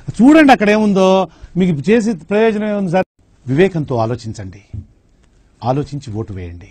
చూడండి అక్కడ ఏముందో మీకు చేసే ప్రయోజనం ఏముంది సార్ వివేకంతో ఆలోచించండి ఆలోచించి ఓటు వేయండి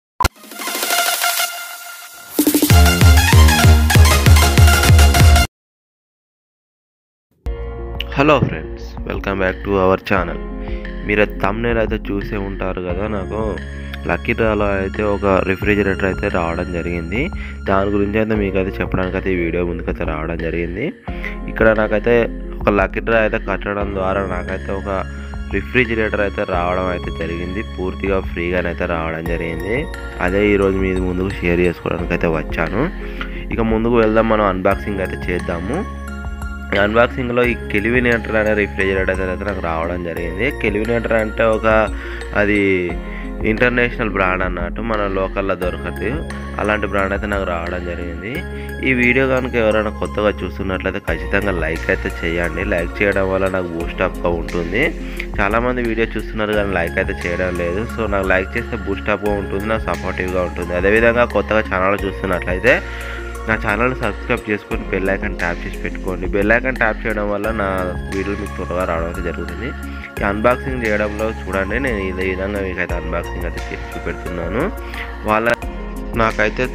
hello friends welcome back to our channel మీరు తమ్నేల్ అయితే చూసే ఉంటారు కదా నాకు లక్కీ డ్రాలో అయితే ఒక రిఫ్రిజిరేటర్ అయితే రావడం జరిగింది దాని గురించి అయితే మీకు అయితే చెప్పడానికి అయితే ఈ వీడియో ముందుకైతే రావడం జరిగింది ఇక్కడ నాకైతే ఒక లక్కీ డ్రా అయితే కట్టడం ద్వారా నాకైతే ఒక రిఫ్రిజిరేటర్ అయితే రావడం అయితే జరిగింది పూర్తిగా ఫ్రీగానైతే రావడం జరిగింది అదే ఈరోజు మీ ముందుకు షేర్ చేసుకోవడానికి అయితే వచ్చాను ఇక ముందుకు వెళ్దాం మనం అన్బాక్సింగ్ అయితే చేద్దాము ఈ అన్బాక్సింగ్లో ఈ కెలివినేటర్ అనే రిఫ్రిజిరేటర్ అయితే నాకు రావడం జరిగింది కెలివినేటర్ అంటే ఒక అది ఇంటర్నేషనల్ బ్రాండ్ అన్నట్టు మన లోకల్లో దొరకదు అలాంటి బ్రాండ్ అయితే నాకు రావడం జరిగింది ఈ వీడియో కనుక ఎవరైనా కొత్తగా చూస్తున్నట్లయితే ఖచ్చితంగా లైక్ అయితే చేయండి లైక్ చేయడం వల్ల నాకు బూస్టప్గా ఉంటుంది చాలామంది వీడియో చూస్తున్నారు కానీ లైక్ అయితే చేయడం లేదు సో నాకు లైక్ చేస్తే బూస్టప్గా ఉంటుంది నాకు సపోర్టివ్గా ఉంటుంది అదేవిధంగా కొత్తగా ఛానల్ చూస్తున్నట్లయితే నా ఛానల్ని సబ్స్క్రైబ్ చేసుకొని బెల్ ఐకాన్ ట్యాప్ చేసి పెట్టుకోండి బెల్ ఐకాన్ ట్యాప్ చేయడం వల్ల నా వీడియోలు మీకు త్వరగా రావడం అయితే జరుగుతుంది ఈ అన్బాక్సింగ్ చేయడంలో చూడండి నేను ఇదే విధంగా మీకైతే అన్బాక్సింగ్ అయితే చేసి చూపెడుతున్నాను వాళ్ళ నాకైతే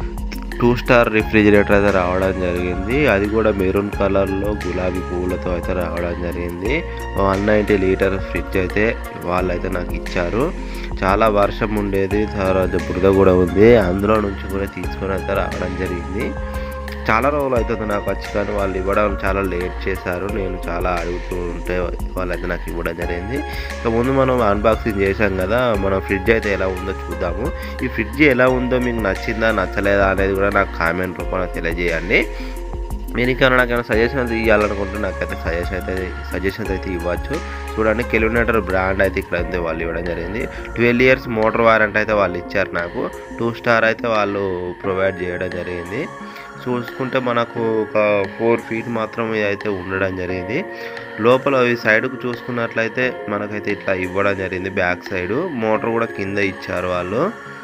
టూ స్టార్ రిఫ్రిజిరేటర్ అయితే రావడం జరిగింది అది కూడా మెరూన్ కలర్లో గులాబీ పువ్వులతో అయితే రావడం జరిగింది వన్ నైంటీ లీటర్ ఫ్రిడ్జ్ అయితే వాళ్ళైతే నాకు ఇచ్చారు చాలా వర్షం ఉండేది తర్వాత బురద కూడా ఉంది అందులో నుంచి కూడా తీసుకొని అయితే రావడం జరిగింది చాలా రోజులు అవుతుంది నాకు వచ్చి కానీ వాళ్ళు ఇవ్వడం చాలా లేట్ చేశారు నేను చాలా అడుగుతూ ఉంటే వాళ్ళైతే నాకు ఇవ్వడం జరిగింది ఇక ముందు మనం అన్బాక్సింగ్ చేశాం కదా మన ఫ్రిడ్జ్ అయితే ఎలా ఉందో చూద్దాము ఈ ఫ్రిడ్జ్ ఎలా ఉందో మీకు నచ్చిందా నచ్చలేదా అనేది కూడా నాకు కామెంట్ రూపంలో తెలియజేయండి మీరు ఇంకా నాకైనా సజెషన్స్ ఇవ్వాలనుకుంటే నాకైతే సజెషన్ అయితే సజెషన్స్ అయితే ఇవ్వచ్చు చూడండి కెలిమినేటర్ బ్రాండ్ అయితే ఇక్కడ అయితే వాళ్ళు ఇవ్వడం జరిగింది ట్వెల్వ్ ఇయర్స్ మోటార్ వారంటీ అయితే వాళ్ళు ఇచ్చారు నాకు టూ స్టార్ అయితే వాళ్ళు ప్రొవైడ్ చేయడం జరిగింది చూసుకుంటే మనకు ఒక ఫోర్ ఫీట్ మాత్రమే అయితే ఉండడం జరిగింది లోపల ఈ సైడ్కు చూసుకున్నట్లయితే మనకైతే ఇట్లా ఇవ్వడం జరిగింది బ్యాక్ సైడ్ మోటార్ కూడా కింద ఇచ్చారు వాళ్ళు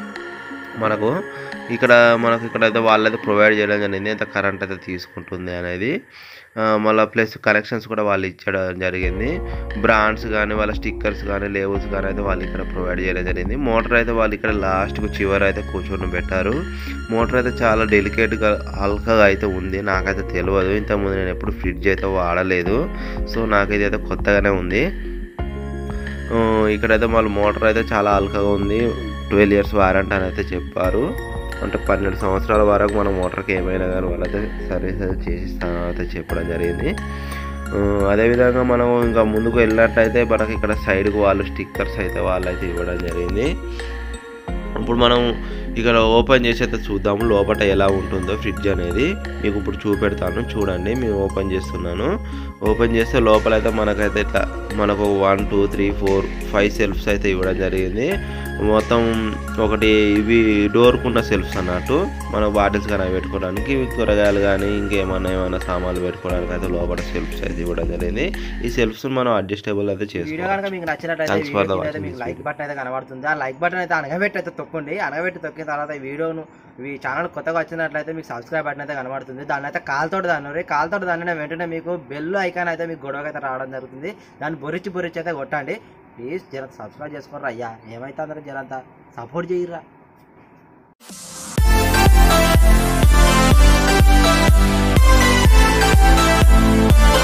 మనకు ఇక్కడ మనకు ఇక్కడ అయితే వాళ్ళైతే ప్రొవైడ్ చేయడం జరిగింది ఎంత కరెంట్ అయితే తీసుకుంటుంది అనేది ఆ, మళ్ళీ ప్లస్ కనెక్షన్స్ కూడా వాళ్ళు ఇచ్చడం జరిగింది బ్రాండ్స్ కానీ వాళ్ళ స్టిక్కర్స్ కానీ లేబుల్స్ కానీ అయితే వాళ్ళు ఇక్కడ ప్రొవైడ్ చేయడం జరిగింది మోటార్ అయితే వాళ్ళు ఇక్కడ లాస్ట్కు చివర అయితే కూర్చొని పెట్టారు మోటార్ అయితే చాలా డెలికేట్గా హల్కగా అయితే ఉంది నాకైతే తెలియదు ఇంతకుముందు నేను ఎప్పుడు ఫ్రిడ్జ్ అయితే వాడలేదు సో నాకు ఇది అయితే కొత్తగానే ఉంది ఆ, ఇక్కడైతే వాళ్ళ మోటార్ అయితే చాలా అల్కగా ఉంది ట్వెల్వ్ ఇయర్స్ వారంటీ అని అయితే చెప్పారు అంటే పన్నెండు సంవత్సరాల వరకు మన మోటార్కి ఏమైనా కానీ వాళ్ళైతే సర్వీస్ అయితే చేసిస్తాను అయితే చెప్పడం జరిగింది ఆ, అదేవిధంగా మనం ఇంకా ముందుకు వెళ్ళినట్టయితే మనకి ఇక్కడ సైడ్కు వాళ్ళు స్టిక్కర్స్ అయితే వాళ్ళు అయితే ఇవ్వడం జరిగింది ఇప్పుడు మనం ఇక్కడ ఓపెన్ చేసి అయితే చూద్దాము లోపల ఎలా ఉంటుందో ఫ్రిడ్జ్ అనేది మీకు ఇప్పుడు చూపెడతాను చూడండి మేము ఓపెన్ చేస్తున్నాను ఓపెన్ చేస్తే లోపల అయితే మనకైతే ఇట్లా మనకు one two three four five సెల్ఫ్స్ అయితే ఇవ్వడం జరిగింది మొత్తం ఒకటి ఇవి డోర్కున్న సెల్ఫ్స్ అన్నట్టు మనం బాటిల్స్ కానీ అవి పెట్టుకోవడానికి ఇవి కూరగాయలు కానీ ఇంకేమన్నా ఏమైనా సామాన్లు పెట్టుకోవడానికి అయితే లోపల సెల్ఫ్స్ అయితే ఇవ్వడం జరిగింది ఈ సెల్ఫ్స్ మనం అడ్జస్టబుల్ అయితే వీడియో కనుక చేసుకోవచ్చు మీకు నచ్చినట్లయితే Thanks for the వీడియో కింద అయితే watching మీకు this లైక్ video. బటన్ అయితే కనబడుతుంది ఆ లైక్ బటన్ అయితే అనగబెట్టి అయితే తొక్కండి అనగబెట్టి తొక్కిన తర్వాత ఈ వీడియోను ఈ ఛానల్ కొత్తగా వచ్చినట్లయితే మీకు సబ్స్క్రైబ్ బటన్ అయితే కనబడుతుంది దాన్ని అయితే కాల్తోటి దాన్ని కాల్తోటి దాన్ని వెంటనే మీకు బెల్ ఐకాన్ అయితే మీకు గొడవ అయితే రావడం జరుగుతుంది దాన్ని బొరిచి బొరిచి అయితే కొట్టండి ప్లీజ్ జర సబ్స్క్రైబ్ చేసుకోరా అయ్యా ఏమైతే అందరూ జరంతా సపోర్ట్ చేయరా Thank